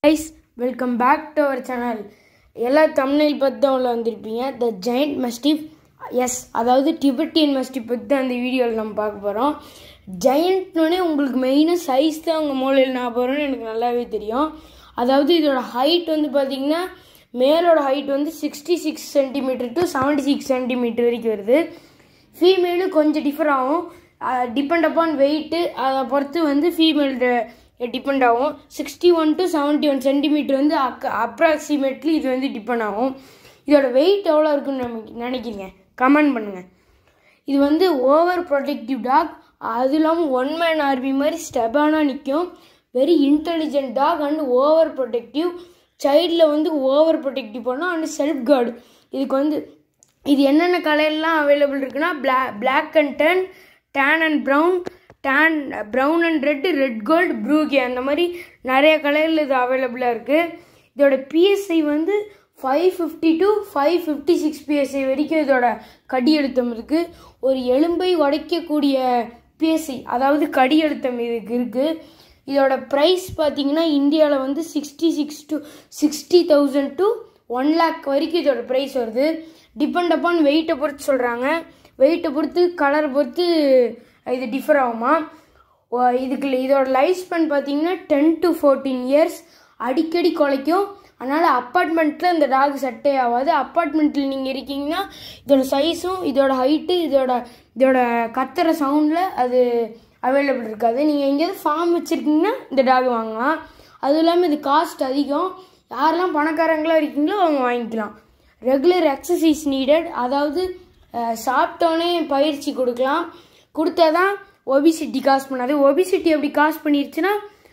guys welcome back to our channel எல்லா தமிழில் பற்றி தான் உள்ள வந்திருப்பீங்க த ஜெயண்ட் மஸ்டிஃப் எஸ் அதாவது டிபெட்டியன் மஸ்டிஃப் பற்றி தான் அந்த வீடியோவில் நம்ம பார்க்க போகிறோம் ஜெயண்ட்னோடனே உங்களுக்கு மெயினாக சைஸ் தான் உங்கள் மூலையில் நான் போகிறோன்னு எனக்கு நல்லாவே தெரியும் அதாவது இதோட ஹைட் வந்து பார்த்தீங்கன்னா மேலோட ஹைட் வந்து sixty six centimetre to seventy six centimetre வரைக்கும் வருது ஃபீமேலு கொஞ்சம் டிஃபர் ஆகும் டிபெண்ட் அப்பான் வெயிட்டு அதை பொறுத்து வந்து ஃபீமேல் டிபெண்ட் ஆகும் sixty one to seventy one centimetre வந்து அக் அப்ராக்சிமேட்லி இது வந்து டிபெண்ட் ஆகும் இதோட வெயிட் எவ்வளோ இருக்குன்னு நமக்கு நினைக்கிறீங்க கமெண்ட் பண்ணுங்கள் இது வந்து ஓவர் ப்ரொடெக்டிவ் டாக் அது இல்லாமல் ஒன் மேன் ஆர்மி மாதிரி ஸ்டெபானாக நிற்கும் very intelligent dog and overprotective சைல்டில் வந்து ஓவர் ப்ரொடெக்டிவ் பண்ணோம் அண்ட் செல்ஃப் கார்டு இதுக்கு வந்து இது என்னென்ன கலர்லாம் அவைலபிள் இருக்குன்னா பிளா black and tan tan and brown tan brown and red red gold ப்ரூகே அந்த மாதிரி நிறைய கலரில் இது அவைலபிளாக இருக்குது இதோட பிஎஸ்ஐ வந்து five fifty to five fifty six PSI வரைக்கும் இதோட கடி அழுத்தம் இருக்குது ஒரு எலும்பை உடைக்கக்கூடிய பிஎஸ்ஐ அதாவது கடி அழுத்தம் இதுக்கு இருக்குது இதோட ப்ரைஸ் பார்த்தீங்கன்னா இந்தியாவில் வந்து sixty six to sixty thousand to one lakh வரைக்கும் இதோட ப்ரைஸ் வருது டிபெண்ட் அப்பான் வெயிட்டை பொறுத்து சொல்கிறாங்க வெயிட்டை பொறுத்து கலரை பொறுத்து இது டிஃபர் ஆகுமா இதுக்கு இதோட லைஃப் ஸ்பென் பார்த்தீங்கன்னா டென் டு ஃபோர்டீன் இயர்ஸ் அடிக்கடி குலைக்கும் அதனால் அப்பார்ட்மெண்ட்டில் இந்த டாக் செட்டே ஆகாது அப்பார்ட்மெண்ட்டில் நீங்கள் இருக்கீங்கன்னா இதோட சைஸும் இதோட ஹைட்டு இதோட இதோட கத்துற சவுண்டில் அது அவைலபிள் இருக்காது நீங்கள் எங்கேயாவது ஃபார்ம் வச்சுருக்கீங்கன்னா இந்த டாக் வாங்கலாம் அதுவும் இல்லாமல் இது காஸ்ட் அதிகம் யாரெல்லாம் பணக்காரங்களாக இருக்கீங்களோ அவங்க வாங்கிக்கலாம் ரெகுலர் எக்ஸசைஸ் நீடட் அதாவது சாப்பிட்டோன்னே பயிற்சி கொடுக்கலாம் கொடுத்தா தான் ஒபிசிட்டி காஸ் பண்ணாது ஒபிசிட்டி அப்படி காஸ் பண்ணிருச்சுன்னா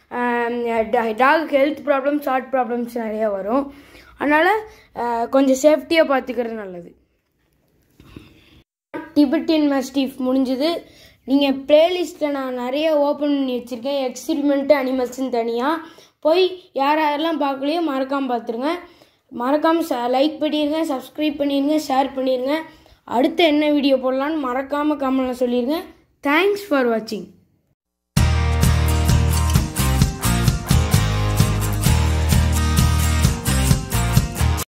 dog health problems heart problems நிறையா வரும் அதனால் கொஞ்சம் சேஃப்டியாக பார்த்துக்கிறது நல்லது டிபெட்டியன் மஸ்டிஃப் முடிஞ்சது நீங்கள் ப்ளேலிஸ்ட்டில் நான் நிறைய ஓப்பன் பண்ணி வச்சுருக்கேன் எக்ஸ்பிரிமெண்ட்டு அனிமல்ஸ்னு தனியாக போய் யார் யாரெல்லாம் பார்க்கலையோ மறக்காமல் பார்த்துருங்க மறக்காமல் ச லைக் பண்ணிடுங்க சப்ஸ்கிரைப் பண்ணிடுங்க ஷேர் பண்ணிடுங்க அடுத்து என்ன வீடியோ போடலான்னு மறக்காமல் கமெண்ட்டில் சொல்லிடுங்க தேங்க்ஸ் ஃபார் வாட்சிங்